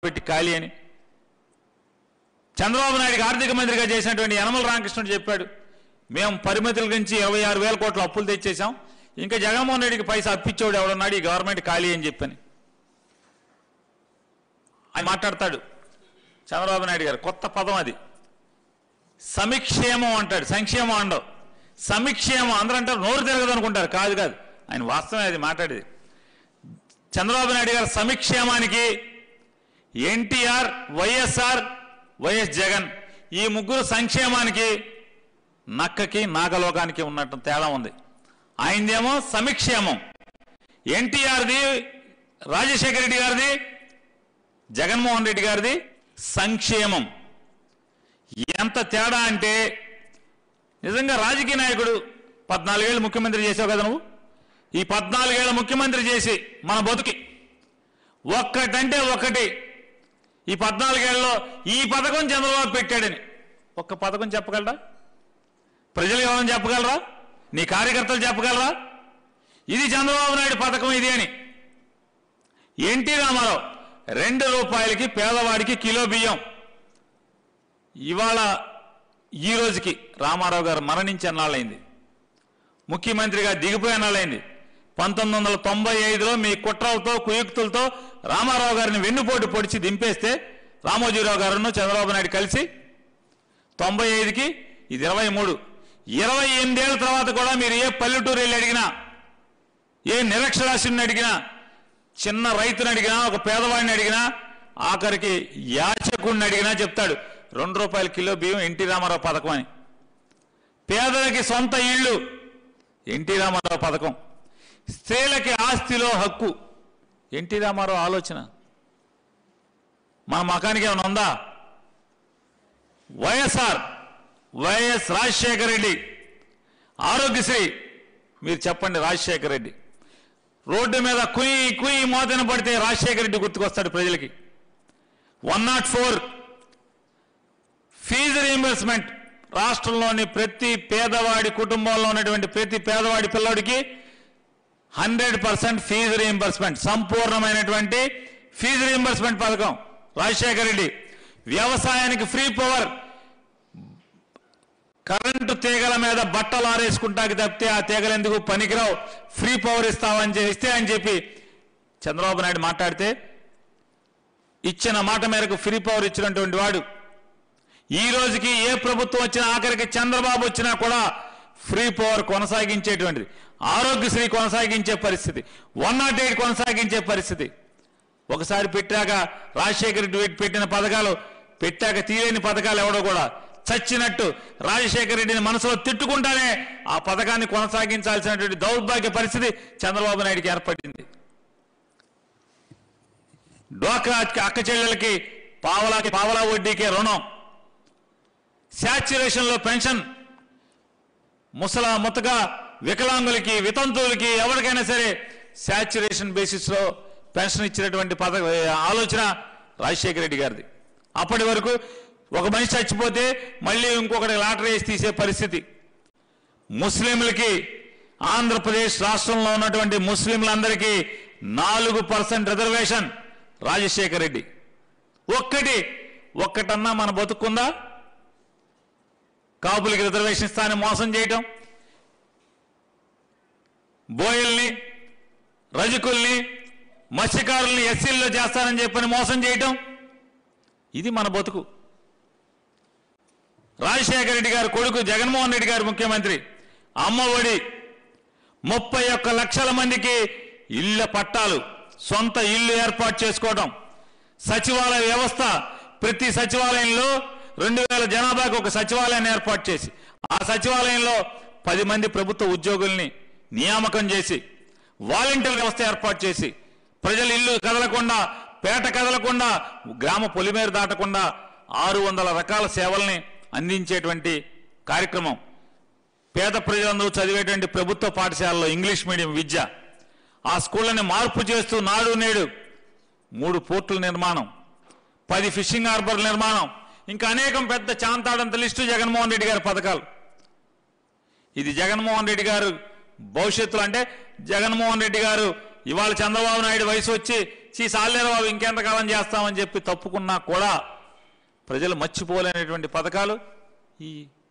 పెట్టి ఖాళీ అని చంద్రబాబు నాయుడికి ఆర్థిక మంత్రిగా చేసినటువంటి యనమల రామకృష్ణుడు చెప్పాడు మేము పరిమితుల నుంచి ఇరవై ఆరు వేల కోట్ల అప్పులు తెచ్చేసాం ఇంకా జగన్మోహన్ రెడ్డికి పైసా అప్పిచ్చోడు ఎవడన్నాడు ఈ గవర్నమెంట్ ఖాళీ అని చెప్పని ఆయన మాట్లాడతాడు చంద్రబాబు నాయుడు గారు కొత్త పదం అది సమిక్షేమం అంటాడు సంక్షేమం అండవు సమిక్షేమం అందరూ అంటారు నోరు తిరగదు అనుకుంటారు కాదు కాదు ఆయన వాస్తవమే అది మాట్లాడేది చంద్రబాబు నాయుడు గారు సమిక్షేమానికి ఎన్టీఆర్ వైఎస్ఆర్ వైఎస్ జగన్ ఈ ముగ్గురు సంక్షేమానికి నక్కకి నాగలోకానికి ఉన్నట్టు తేడా ఉంది ఆయనదేమో సమిక్షేమం ఎన్టీఆర్ది రాజశేఖర రెడ్డి గారిది జగన్మోహన్ రెడ్డి గారిది సంక్షేమం ఎంత తేడా అంటే నిజంగా రాజకీయ నాయకుడు పద్నాలుగేళ్ళు ముఖ్యమంత్రి చేసావు కదా నువ్వు ఈ పద్నాలుగేళ్ళ ముఖ్యమంత్రి చేసి మన బతుకి ఒక్కటంటే ఒక్కటి ఈ పద్నాలుగేళ్లలో ఈ పథకం చంద్రబాబు పెట్టాడని ఒక్క పథకం చెప్పగలరా ప్రజలు ఎవరైనా చెప్పగలరా నీ కార్యకర్తలు చెప్పగలరా ఇది చంద్రబాబు నాయుడు పథకం ఇది అని ఎన్టీ రామారావు రెండు రూపాయలకి పేదవాడికి కిలో బియ్యం ఇవాళ ఈ రోజుకి రామారావు గారు మరణించి అన్నాళ్ళైంది ముఖ్యమంత్రిగా దిగిపోయి అన్నాళ్ళైంది పంతొమ్మిది వందల తొంభై ఐదులో మీ కుట్రలతో కుయుక్తులతో రామారావు గారిని వెన్నుపోటు పొడిచి దింపేస్తే రామోజీరావు గారును చంద్రబాబు నాయుడు కలిసి తొంభై ఐదుకి ఇది ఇరవై మూడు ఇరవై ఎనిమిదేళ్ల తర్వాత కూడా మీరు ఏ పల్లెటూరు వెళ్ళి అడిగినా ఏ నిరక్షరాస్యుని అడిగినా చిన్న రైతుని అడిగినా ఒక పేదవాడిని అడిగినా ఆఖరికి యాచకుడిని అడిగినా చెప్తాడు రెండు రూపాయల కిలో బియ్యం ఎన్టీ రామారావు పథకం అని పేదలకి సొంత ఇళ్ళు ఎన్టీ రామారావు పథకం స్త్రీలకి ఆస్తిలో హక్కు ఎన్టీ రామారావు ఆలోచన మన మకానికి ఏమైనా ఉందా వైఎస్ఆర్ వైఎస్ రాజశేఖర రెడ్డి ఆరోగ్యశ్రీ మీరు చెప్పండి రాజశేఖర రెడ్డి రోడ్డు మీద కుయి కుయి మోతన పడితే రాజశేఖర రెడ్డి గుర్తుకొస్తాడు ప్రజలకి one not four fee reimbursement రాష్ట్రంలోని ప్రతి పేదవాడి కుటుంబంలో ఉన్నటువంటి ప్రతి పేదవాడి పిల్లడికి హండ్రెడ్ పర్సెంట్ ఫీజు రీయింబర్స్మెంట్ సంపూర్ణమైనటువంటి ఫీజు రీయింబర్స్మెంట్ పథకం రాజశేఖర రెడ్డి వ్యవసాయానికి ఫ్రీ పవర్ కరెంటు తీగల మీద బట్టలు ఆరేసుకుంటాకి తప్పితే ఆ తీగలు ఎందుకు పనికిరావు ఫ్రీ పవర్ ఇస్తామని చెప్పి ఇస్తే అని చెప్పి చంద్రబాబు నాయుడు మాట్లాడితే ఇచ్చిన మాట మేరకు ఫ్రీ పవర్ ఇచ్చినటువంటి వాడు ఈ రోజుకి ఏ ప్రభుత్వం వచ్చినా ఆఖరికి చంద్రబాబు వచ్చినా కూడా ఫ్రీ పవర్ కొనసాగించేటువంటిది ఆరోగ్యశ్రీ కొనసాగించే పరిస్థితి వన్ నాట్ ఎయిట్ కొనసాగించే పరిస్థితి ఒకసారి పెట్టాక రాజశేఖర రెడ్డి పెట్టి- పెట్టిన పథకాలు పెట్టాక తీయని పథకాలు ఎవడో కూడా చచ్చినట్టు రాజశేఖర రెడ్డిని మనసులో తిట్టుకుంటానే ఆ పథకాన్ని కొనసాగించాల్సినటువంటి దౌర్భాగ్య పరిస్థితి చంద్రబాబు నాయుడికి ఏర్పడింది డోక్రా అక్క చెల్లెలకి పావలాకి పావలా వడ్డీకే రుణం శాచ్యురేషన్లో పెన్షన్ ముసల ముతగా వికలాంగులకి వితంతువులకి ఎవరికైనా సరే శాచ్యురేషన్ బేసిస్లో పెన్షన్ ఇచ్చినటువంటి పద ఆలోచన రాజశేఖర రెడ్డి గారిది అప్పటి వరకు ఒక మనిషి చచ్చిపోతే మళ్ళీ ఇంకొకటి లాటరీ వేసి తీసే పరిస్థితి ముస్లింలకి ఆంధ్రప్రదేశ్ రాష్ట్రంలో ఉన్నటువంటి ముస్లింలందరికీ నాలుగు పర్సెంట్ రిజర్వేషన్ రాజశేఖర రెడ్డి ఒక్కటి ఒక్కటన్నా మన బతుకుందా కాపులకి రిజర్వేషన్ ఇస్తానని మోసం చేయటం బోయల్ని రజకుల్ని మత్స్యకారుల్ని ఎస్సీల్లో చేస్తానని చెప్పని మోసం చేయటం ఇది మన బతుకు రాజశేఖర రెడ్డి గారు కొడుకు జగన్మోహన్ రెడ్డి గారు ముఖ్యమంత్రి అమ్మఒడి ముప్పై ఒక్క లక్షల మందికి ఇళ్ళ పట్టాలు సొంత ఇల్లు ఏర్పాటు చేసుకోవడం సచివాలయ వ్యవస్థ ప్రతి సచివాలయంలో రెండు వేల జనాభాకు ఒక సచివాలయాన్ని ఏర్పాటు చేసి ఆ సచివాలయంలో పది మంది ప్రభుత్వ ఉద్యోగుల్ని నియామకం చేసి వాలంటీర్ వ్యవస్థ ఏర్పాటు చేసి ప్రజలు ఇల్లు కదలకుండా పేట కదలకుండా గ్రామ పొలిమేర దాటకుండా ఆరు వందల రకాల సేవల్ని అందించేటువంటి కార్యక్రమం పేద ప్రజలందరూ చదివేటువంటి ప్రభుత్వ పాఠశాలలో ఇంగ్లీష్ మీడియం విద్య ఆ స్కూళ్ళని మార్పు చేస్తూ నాడు నేడు మూడు పోర్టుల నిర్మాణం పది ఫిషింగ్ హార్బర్ల నిర్మాణం ఇంకా అనేకం పెద్ద చాంతాడంత లిస్టు జగన్మోహన్ రెడ్డి గారి పథకాలు ఇది జగన్మోహన్ రెడ్డి గారు భవిష్యత్తులో అంటే జగన్మోహన్ రెడ్డి గారు ఇవాళ చంద్రబాబు నాయుడు వయసు వచ్చి చీ సాలేరు బాబు ఇంకెంతకాలం చేస్తామని చెప్పి తప్పుకున్నా కూడా ప్రజలు మర్చిపోలేనటువంటి పథకాలు ఈ